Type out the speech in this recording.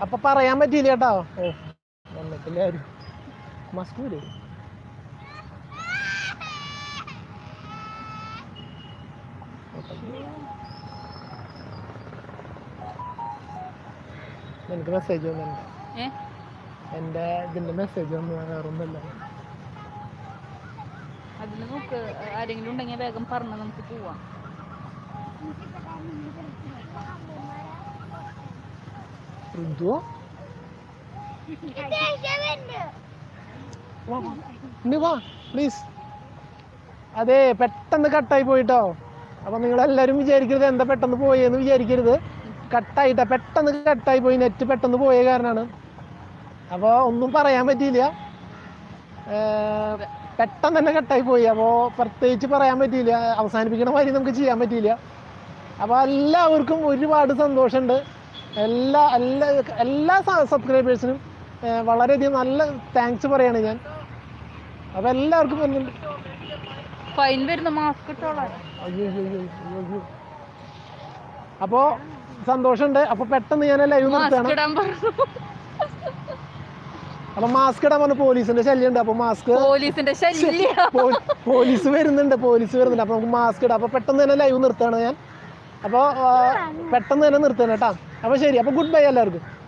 അപ്പൊ പറയാൻ പറ്റിയില്ല കേട്ടോ ഓ വന്നിട്ടില്ല ആരും മസ്കൂര് എനിക്ക് മെസ്സേജ് വന്നിട്ടുണ്ട് ഏ എൻ്റെ ഇതിൻ്റെ മെസ്സേജ് വന്നു വേറൊന്നുമില്ല അതിന് നോക്ക് ആരെങ്കിലും ഉണ്ടെങ്കിൽ വേഗം പറഞ്ഞ നമുക്ക് പോവാം ഋതു വാ, ഇങ്ങ് വാ പ്ലീസ് അതെ പെട്ടെന്ന് കട്ടായി പോയിട്ടോ അപ്പൊ നിങ്ങൾ എല്ലാവരും വിചാരിക്കരുത് എന്താ പെട്ടെന്ന് പോയെന്ന് വിചാരിക്കരുത് കട്ടായിട്ടാ പെട്ടെന്ന് കട്ടായി പോയി നെറ്റ് പെട്ടെന്ന് പോയ കാരണമാണ് അപ്പോൾ ഒന്നും പറയാൻ പറ്റിയില്ല ഏർ, പെട്ടെന്ന് തന്നെ കട്ടായി പോയി അപ്പോൾ പ്രത്യേകിച്ച് പറയാൻ പറ്റിയില്ല അവസാനിപ്പിക്കണ മാതിരി നമുക്ക് ചെയ്യാൻ പറ്റിയില്ല അപ്പോൾ എല്ലാവർക്കും ഒരുപാട് സന്തോഷമുണ്ട് എല്ലാ എല്ലാ എല്ലാ സബ്സ്ക്രൈബേഴ്സിനും വളരെയധികം നല്ല താങ്ക്സ് പറയാണ് ഞാൻ അപ്പോൾ എല്ലാവർക്കും വരുന്നുണ്ട് ഫൈൻ വരുന്ന മാസ്ക് ഇട്ടോളാം അയ്യോ അയ്യോ അയ്യോ അയ്യോ, അയ്യോ അപ്പോൾ സന്തോഷമുണ്ട് അപ്പോൾ പെട്ടെന്ന് ഞാൻ ലൈവ് മാസ്ക് നിർത്തുകയാണ് ഇടാൻ പറഞ്ഞു അപ്പോൾ മാസ്ക് ഇടാൻ പറഞ്ഞു പോലീസിന്റെ ശല്യം ഉണ്ട് അപ്പോൾ മാസ്ക് പോലീസിന്റെ ശല്യം പോലീസ് വരുന്നുണ്ട് പോലീസ് വരുന്നുണ്ട് അപ്പോൾ നമുക്ക് മാസ്ക് ഇടാം അപ്പോൾ പെട്ടെന്ന് തന്നെ ലൈവ് നിർത്തുകയാണ് ഞാൻ അപ്പോൾ പെട്ടെന്ന് തന്നെ നിർത്തുകയാണ് കേട്ടോ അപ്പോൾ ശരി അപ്പോൾ ഗുഡ് ബൈ എല്ലാവർക്കും